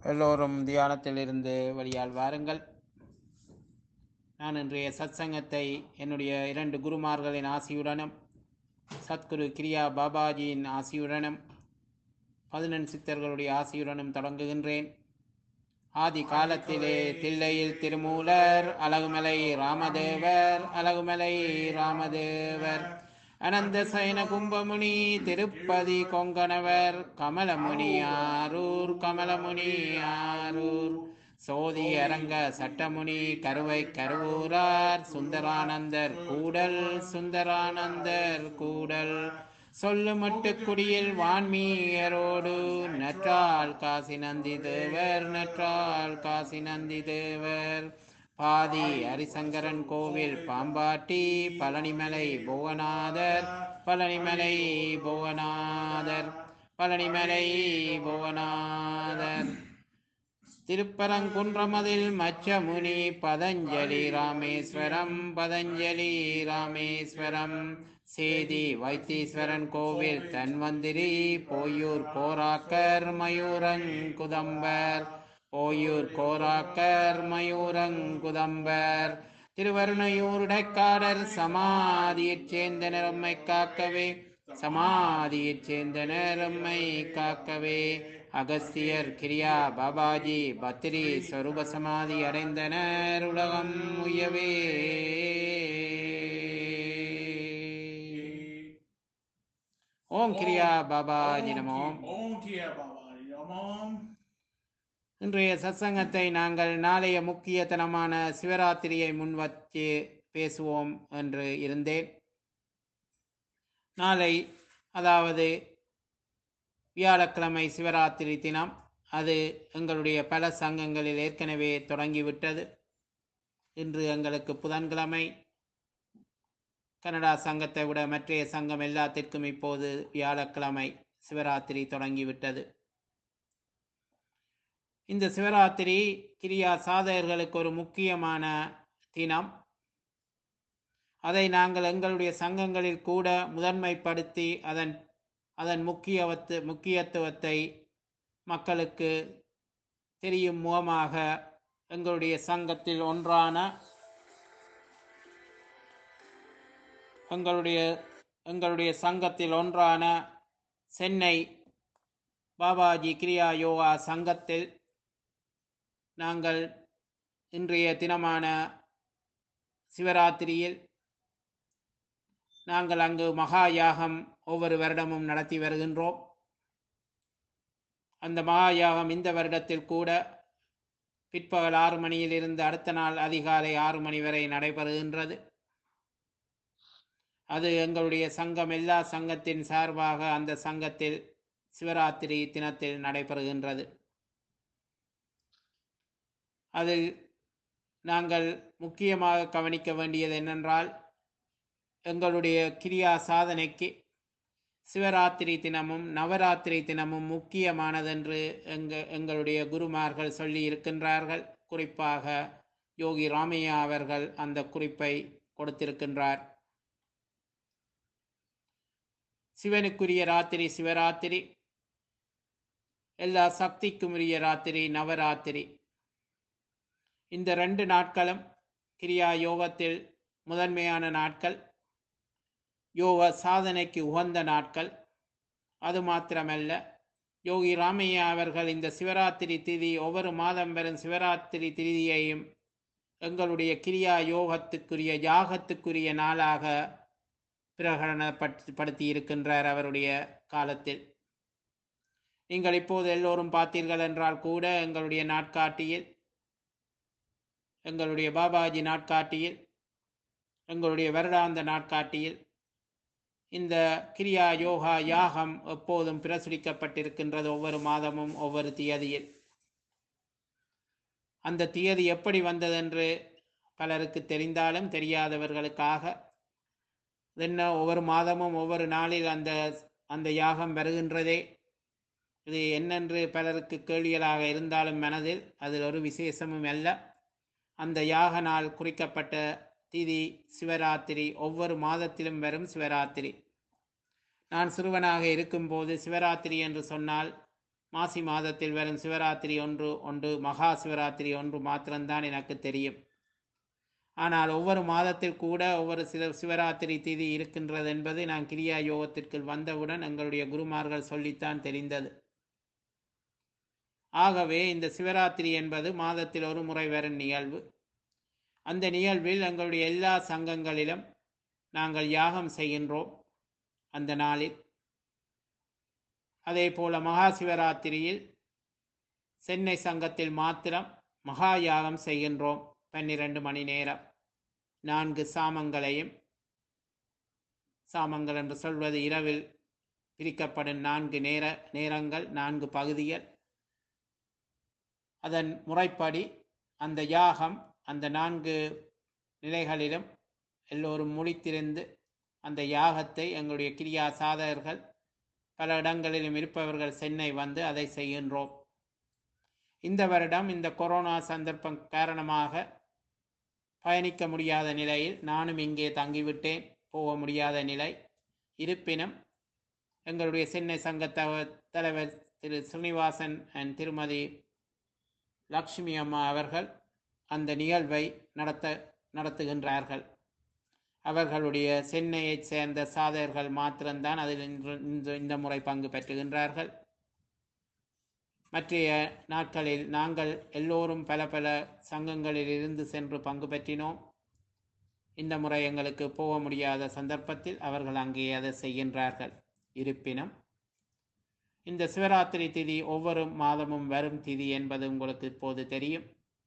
எல்லோரும் தியானத்திலிருந்து வெளியால் வாருங்கள் நான் இன்றைய சத்சங்கத்தை என்னுடைய இரண்டு குருமார்களின் ஆசியுடனும் சத்குரு கிரியா பாபாஜியின் ஆசியுடனும் பதினெண் சித்தர்களுடைய ஆசியுடனும் தொடங்குகின்றேன் ஆதி காலத்திலே தில்லையில் திருமூலர் அழகுமலை ராமதேவர் அழகுமலை ராமதேவர் அனந்த சயன கும்பமுனி திருப்பதி கொங்கணவர் கமலமுனி ஆரூர் கமலமுனி ஆரூர் சோதி அரங்க சட்டமுனி கருவை கருவூரார் சுந்தரானந்தர் கூடல் சுந்தரானந்தர் கூடல் சொல்லுமட்டு குடியில் வான்மீயரோடு நற்றால் காசி நந்தி தேவர் நற்றால் காசி நந்தி தேவர் பாதி ஹரிசங்கரன் கோவில் பாம்பாட்டி பழனிமலை புவனாதர் பழனிமலை புவனாதர் பழனிமலை புவனாதர் திருப்பரங்குன்றமதில் மச்சமுனி பதஞ்சலி ராமேஸ்வரம் பதஞ்சலி ராமேஸ்வரம் சேதி வைத்தீஸ்வரன் கோவில் தன்வந்திரி போயூர் கோராக்கர் மயூரங்குதம்பர் போயூர் கோராக்கர் மயூரங்குதம்பர் திருவருணையூருடைக்காடர் சமாதியைச் சேர்ந்த நிறம்மை காக்கவே சமாதியைச் சேர்ந்த நிறம்மை காக்கவே அகஸ்தியர் கிரியா பாபாஜி பத்ரி ஸ்வரூப சமாதி அடைந்தனர் உலகம் உயவே ஓம் கிரியா பாபாஜி நமோ ஓம் கிரியா பாபாஜி நமோம் இன்றைய சத்சங்கத்தை நாங்கள் நாளைய முக்கியத்தனமான சிவராத்திரியை முன்வச்சு பேசுவோம் என்று இருந்தேன் நாளை அதாவது வியாழக்கிழமை சிவராத்திரி தினம் அது எங்களுடைய பல சங்கங்களில் ஏற்கனவே தொடங்கிவிட்டது இன்று எங்களுக்கு புதன்கிழமை கனடா சங்கத்தை விட மற்றைய சங்கம் எல்லாத்திற்கும் இப்போது வியாழக்கிழமை சிவராத்திரி தொடங்கிவிட்டது இந்த சிவராத்திரி கிரியா சாதகர்களுக்கு ஒரு முக்கியமான தினம் அதை நாங்கள் எங்களுடைய சங்கங்களில் கூட முதன்மைப்படுத்தி அதன் அதன் முக்கியவத்து முக்கியத்துவத்தை மக்களுக்கு தெரியும் முகமாக எங்களுடைய சங்கத்தில் ஒன்றான எங்களுடைய எங்களுடைய சங்கத்தில் ஒன்றான சென்னை பாபாஜி கிரியா யோகா சங்கத்தில் நாங்கள் இன்றைய தினமான சிவராத்திரியில் நாங்கள் அங்கு மகா யாகம் ஒவ்வொரு வருடமும் நடத்தி வருகின்றோம் அந்த மகா யாகம் இந்த வருடத்தில் கூட பிற்பகல் ஆறு மணியிலிருந்து அடுத்த நாள் அதிகாலை ஆறு மணி வரை நடைபெறுகின்றது அது எங்களுடைய சங்கம் எல்லா சங்கத்தின் சார்பாக அந்த சங்கத்தில் சிவராத்திரி தினத்தில் நடைபெறுகின்றது அதில் நாங்கள் முக்கியமாக கவனிக்க வேண்டியது என்னென்றால் எங்களுடைய கிரியா சாதனைக்கு சிவராத்திரி தினமும் நவராத்திரி தினமும் முக்கியமானதென்று எங்க எங்களுடைய குருமார்கள் சொல்லி இருக்கின்றார்கள் குறிப்பாக யோகி ராமையா அவர்கள் அந்த குறிப்பை கொடுத்திருக்கின்றார் சிவனுக்குரிய ராத்திரி சிவராத்திரி எல்லா சக்திக்கும் உரிய ராத்திரி நவராத்திரி இந்த ரெண்டு நாட்களும் கிரியா யோகத்தில் முதன்மையான நாட்கள் யோக சாதனைக்கு உகந்த நாட்கள் அது மாத்திரமல்ல யோகி ராமையா அவர்கள் இந்த சிவராத்திரி திதி ஒவ்வொரு மாதம் வரும் சிவராத்திரி திதியையும் எங்களுடைய கிரியா யோகத்துக்குரிய யாகத்துக்குரிய நாளாக பிரகடனப்படுத்தி இருக்கின்றார் அவருடைய காலத்தில் நீங்கள் இப்போது எல்லோரும் பார்த்தீர்கள் என்றால் கூட எங்களுடைய நாட்காட்டியில் எங்களுடைய பாபாஜி நாட்காட்டியில் எங்களுடைய வருடாந்த நாட்காட்டியில் இந்த கிரியா யோகா யாகம் எப்போதும் பிரசுரிக்கப்பட்டிருக்கின்றது ஒவ்வொரு மாதமும் ஒவ்வொரு தியதியில் அந்த தியதி எப்படி வந்ததென்று பலருக்கு தெரிந்தாலும் தெரியாதவர்களுக்காக என்ன ஒவ்வொரு மாதமும் ஒவ்வொரு நாளில் அந்த அந்த யாகம் வருகின்றதே இது என்னென்று பலருக்கு கேள்விகளாக இருந்தாலும் மனதில் அதில் ஒரு விசேஷமும் அல்ல அந்த யாக நாள் குறிக்கப்பட்ட திதி சிவராத்திரி ஒவ்வொரு மாதத்திலும் வரும் சிவராத்திரி நான் சிறுவனாக இருக்கும்போது சிவராத்திரி என்று சொன்னால் மாசி மாதத்தில் வரும் சிவராத்திரி ஒன்று ஒன்று மகா சிவராத்திரி ஒன்று மாத்திரம்தான் எனக்கு தெரியும் ஆனால் ஒவ்வொரு மாதத்தில் கூட ஒவ்வொரு சில சிவராத்திரி திதி இருக்கின்றது என்பது நான் கிரியா யோகத்திற்கு வந்தவுடன் எங்களுடைய குருமார்கள் சொல்லித்தான் தெரிந்தது ஆகவே இந்த சிவராத்திரி என்பது மாதத்தில் ஒரு முறை வரும் நிகழ்வு அந்த நிகழ்வில் எங்களுடைய எல்லா சங்கங்களிலும் நாங்கள் யாகம் செய்கின்றோம் அந்த நாளில் அதே போல மகா சிவராத்திரியில் சென்னை சங்கத்தில் மாத்திரம் மகா யாகம் செய்கின்றோம் பன்னிரண்டு மணி நேரம் நான்கு சாமங்களையும் சாமங்கள் என்று சொல்வது இரவில் பிரிக்கப்படும் நான்கு நேர நேரங்கள் நான்கு பகுதிகள் அதன் முறைப்படி அந்த யாகம் அந்த நான்கு நிலைகளிலும் எல்லோரும் முழித்திருந்து அந்த யாகத்தை எங்களுடைய கிரியா சாதகர்கள் பல இடங்களிலும் இருப்பவர்கள் சென்னை வந்து அதை செய்கின்றோம் இந்த வருடம் இந்த கொரோனா சந்தர்ப்பம் காரணமாக பயணிக்க முடியாத நிலையில் நானும் இங்கே தங்கிவிட்டேன் போக முடியாத நிலை இருப்பினும் எங்களுடைய சென்னை சங்க தவ- தலைவர் திரு ஸ்ரீனிவாசன் அண்ட் திருமதி லக்ஷ்மி அம்மா அவர்கள் அந்த நிகழ்வை நடத்த நடத்துகின்றார்கள் அவர்களுடைய சென்னையைச் சேர்ந்த சாதகர்கள் மாத்திரம்தான் அதில் இன்று- இந்த- இந்த முறை பங்கு பெற்றுகின்றார்கள் மற்றைய நாட்களில் நாங்கள் எல்லோரும் பல பல சங்கங்களில் இருந்து சென்று பங்கு பெற்றினோம் இந்த முறை எங்களுக்கு போக முடியாத சந்தர்ப்பத்தில் அவர்கள் அங்கே அதை செய்கின்றார்கள் இருப்பினும் இந்த சிவராத்திரி திதி ஒவ்வொரு மாதமும் வரும் திதி என்பது உங்களுக்கு இப்போது தெரியும்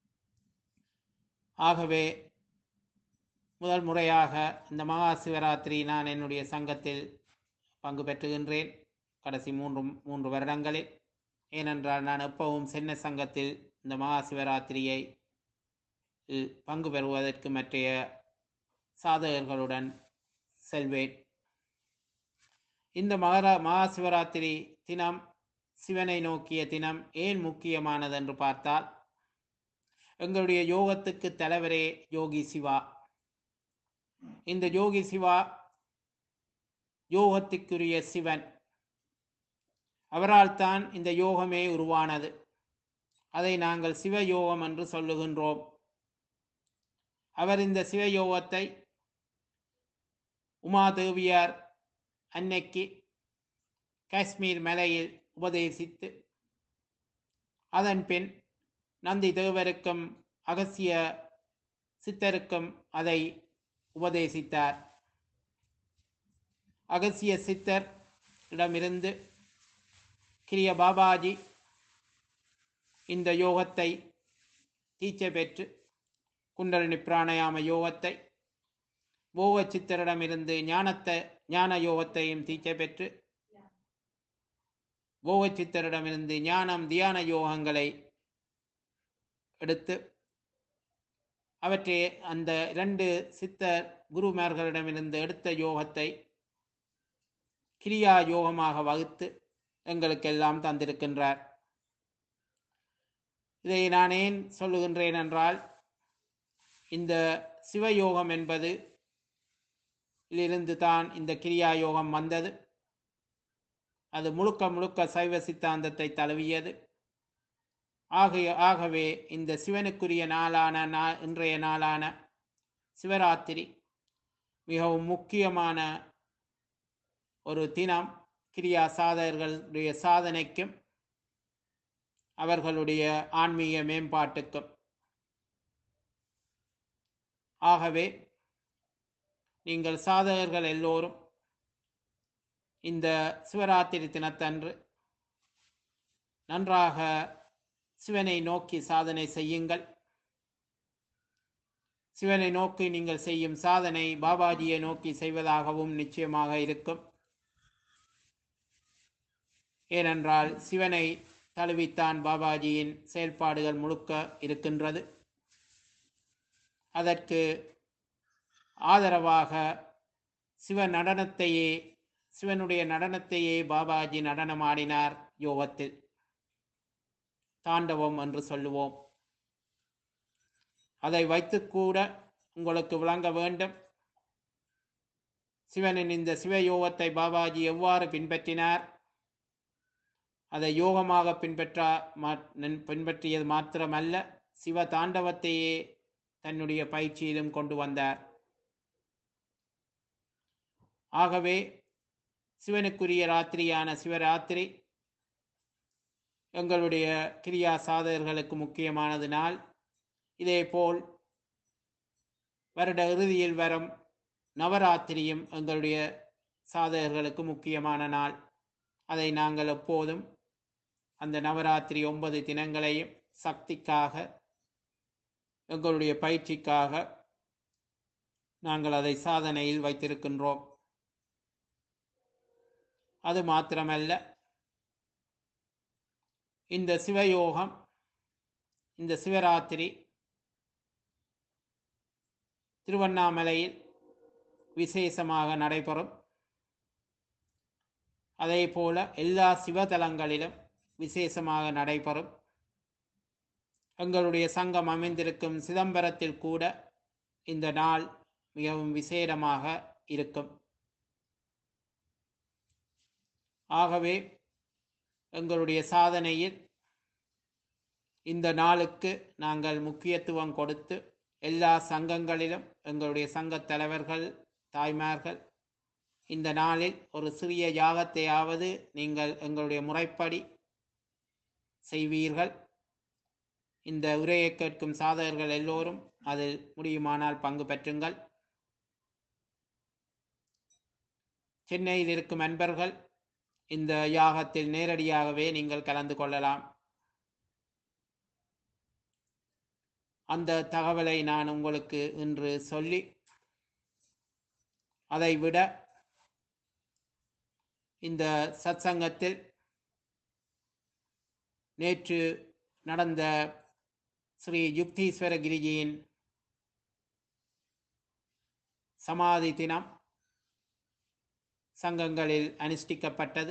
ஆகவே முதல் முறையாக இந்த மகா சிவராத்திரி நான் என்னுடைய சங்கத்தில் பங்கு பெற்றுகின்றேன் கடைசி மூன்று மூன்று வருடங்களில் ஏனென்றால் நான் எப்பவும் சென்னை சங்கத்தில் இந்த மகா சிவராத்திரியை இல் பங்கு பெறுவதற்கு மற்றைய சாதகர்களுடன் செல்வேன் இந்த மகர மகா சிவராத்திரி தினம் சிவனை நோக்கிய தினம் ஏன் முக்கியமானது என்று பார்த்தால் எங்களுடைய யோகத்துக்கு தலைவரே யோகி சிவா இந்த யோகி சிவா யோகத்துக்குரிய சிவன் அவரால் தான் இந்த யோகமே உருவானது அதை நாங்கள் சிவயோகம் என்று சொல்லுகின்றோம் அவர் இந்த சிவயோகத்தை உமாதேவியார் அன்னைக்கு காஷ்மீர் மலையில் உபதேசித்து அதன் பின் நந்தி தேவருக்கும் அகசிய சித்தருக்கும் அதை உபதேசித்தார் அகசிய சித்தர் இடமிருந்து கிரிய பாபாஜி இந்த யோகத்தை தீட்சை பெற்று குண்டலினி பிராணாயாம யோகத்தை போக சித்தரிடமிருந்து ஞானத்தை ஞான யோகத்தையும் தீட்சை பெற்று போக சித்தரிடமிருந்து ஞானம் தியான யோகங்களை எடுத்து அவற்றை அந்த இரண்டு சித்தர் குருமார்களிடமிருந்து எடுத்த யோகத்தை கிரியா யோகமாக வகுத்து எங்களுக்கெல்லாம் தந்திருக்கின்றார் இதை நான் ஏன் சொல்லுகின்றேன் என்றால் இந்த சிவயோகம் என்பது இதிலிருந்து தான் இந்த கிரியா யோகம் வந்தது அது முழுக்க முழுக்க சைவ சித்தாந்தத்தை தழுவியது ஆகிய ஆகவே இந்த சிவனுக்குரிய நாளான நா இன்றைய நாளான சிவராத்திரி மிகவும் முக்கியமான ஒரு தினம் கிரியா சாதகர்களுடைய சாதனைக்கும் அவர்களுடைய ஆன்மீக மேம்பாட்டுக்கும் ஆகவே நீங்கள் சாதகர்கள் எல்லோரும் இந்த சிவராத்திரி தினத்தன்று நன்றாக சிவனை நோக்கி சாதனை செய்யுங்கள் சிவனை நோக்கி நீங்கள் செய்யும் சாதனை பாபாஜியை நோக்கி செய்வதாகவும் நிச்சயமாக இருக்கும் ஏனென்றால் சிவனை தழுவித்தான் பாபாஜியின் செயல்பாடுகள் முழுக்க இருக்கின்றது அதற்கு ஆதரவாக சிவ நடனத்தையே சிவனுடைய நடனத்தையே பாபாஜி நடனமாடினார் யோகத்தில் தாண்டவம் என்று சொல்லுவோம் அதை வைத்து கூட உங்களுக்கு விளங்க வேண்டும் சிவனின் இந்த சிவயோகத்தை பாபாஜி எவ்வாறு பின்பற்றினார் அதை யோகமாக பின்பற்ற மா- நின்- பின்பற்றியது மாத்திரமல்ல சிவ தாண்டவத்தையே தன்னுடைய பயிற்சியிலும் கொண்டு வந்தார் ஆகவே சிவனுக்குரிய ராத்திரியான சிவராத்திரி எங்களுடைய கிரியா சாதகர்களுக்கு முக்கியமானது நாள் இதேபோல் வருட இறுதியில் வரும் நவராத்திரியும் எங்களுடைய சாதகர்களுக்கு முக்கியமான நாள் அதை நாங்கள் எப்போதும் அந்த நவராத்திரி ஒன்பது தினங்களையும் சக்திக்காக எங்களுடைய பயிற்சிக்காக நாங்கள் அதை சாதனையில் வைத்திருக்கின்றோம் அது மாத்திரமல்ல இந்த சிவயோகம் இந்த சிவராத்திரி திருவண்ணாமலையில் விசேஷமாக நடைபெறும் அதே போல எல்லா சிவதலங்களிலும் விசேஷமாக நடைபெறும் எங்களுடைய சங்கம் அமைந்திருக்கும் சிதம்பரத்தில் கூட இந்த நாள் மிகவும் விசேடமாக இருக்கும் ஆகவே எங்களுடைய சாதனையில் இந்த நாளுக்கு நாங்கள் முக்கியத்துவம் கொடுத்து எல்லா சங்கங்களிலும் எங்களுடைய சங்கத் தலைவர்கள் தாய்மார்கள் இந்த நாளில் ஒரு சிறிய யாகத்தையாவது நீங்கள் எங்களுடைய முறைப்படி செய்வீர்கள் இந்த உரையை கேட்கும் சாதகர்கள் எல்லோரும் அதில் முடியுமானால் பங்கு பெற்றுங்கள் சென்னையில் இருக்கும் அன்பர்கள் இந்த யாகத்தில் நேரடியாகவே நீங்கள் கலந்து கொள்ளலாம் அந்த தகவலை நான் உங்களுக்கு இன்று சொல்லி அதைவிட இந்த சத்சங்கத்தில் நேற்று நடந்த ஸ்ரீ யுக்தீஸ்வர கிரிஜியின் சமாதி தினம் சங்கங்களில் அனுஷ்டிக்கப்பட்டது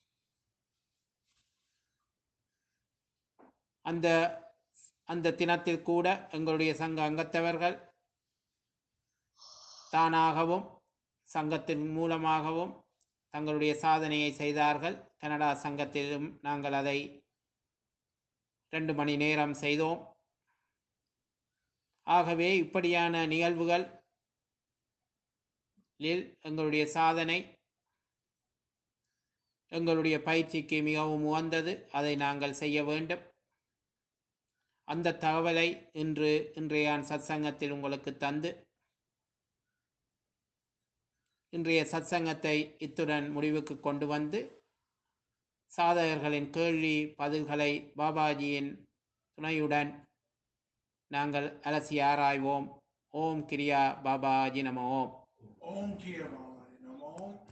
அந்த அந்த தினத்தில் கூட எங்களுடைய சங்க அங்கத்தவர்கள் தானாகவும் சங்கத்தின் மூலமாகவும் தங்களுடைய சாதனையை செய்தார்கள் கனடா சங்கத்திலும் நாங்கள் அதை ரெண்டு மணி நேரம் செய்தோம் ஆகவே இப்படியான நிகழ்வுகள் எங்களுடைய சாதனை எங்களுடைய பயிற்சிக்கு மிகவும் உகந்தது அதை நாங்கள் செய்ய வேண்டும் அந்த தகவலை இன்று இன்றைய சத்சங்கத்தில் உங்களுக்கு தந்து இன்றைய சத்சங்கத்தை இத்துடன் முடிவுக்கு கொண்டு வந்து சாதகர்களின் கேள்வி பதில்களை பாபாஜியின் துணையுடன் நாங்கள் அலசி ஆராய்வோம் ஓம் கிரியா பாபாஜி நம ஓம் Om Kiya Bhavani Namo.